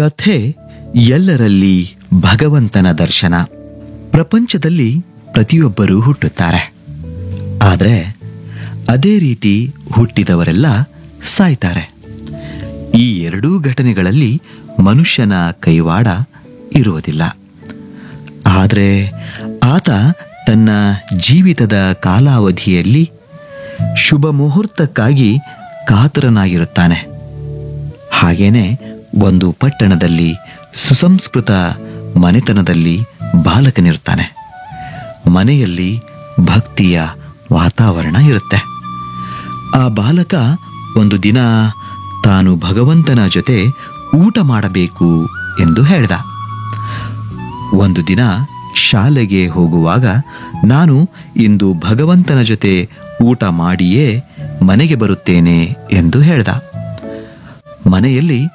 ಕಥೆ ಎಲ್ಲರಲ್ಲಿ ಭಗವಂತನ ದರ್ಶನ ಪ್ರಪಂಚದಲ್ಲಿ ಪ್ರತಿಯೊಬ್ಬರೂ ಹುಟ್ಟುತ್ತಾರೆ ಆದರೆ ಅದೇ ರೀತಿ ಹುಟ್ಟಿದವರೆಲ್ಲ ಸಾಯ್ತಾರೆ ಈ ಎರಡೂ ಘಟನೆಗಳಲ್ಲಿ ಮನುಷ್ಯನ ಕೈವಾಡ ಇರುವುದಿಲ್ಲ ಆದರೆ ಆತ ತನ್ನ ಜೀವಿತದ ಕಾಲಾವಧಿಯಲ್ಲಿ ಶುಭ ಮುಹೂರ್ತಕ್ಕಾಗಿ ಕಾತರನಾಗಿರುತ್ತಾನೆ ಹಾಗೇನೆ ಒಂದು ಪಟ್ಟಣದಲ್ಲಿ ಸುಸಂಸ್ಕೃತ ಮನೆತನದಲ್ಲಿ ಬಾಲಕನಿರ್ತಾನೆ ಮನೆಯಲ್ಲಿ ಭಕ್ತಿಯ ವಾತಾವರಣ ಇರುತ್ತೆ ಆ ಬಾಲಕ ಒಂದು ದಿನ ತಾನು ಭಗವಂತನ ಜೊತೆ ಊಟ ಮಾಡಬೇಕು ಎಂದು ಹೇಳ್ದ ಒಂದು ದಿನ ಶಾಲೆಗೆ ಹೋಗುವಾಗ ನಾನು ಇಂದು ಭಗವಂತನ ಜೊತೆ ಊಟ ಮಾಡಿಯೇ ಮನೆಗೆ ಬರುತ್ತೇನೆ ಎಂದು ಹೇಳ್ದ ಮನೆಯಲ್ಲಿ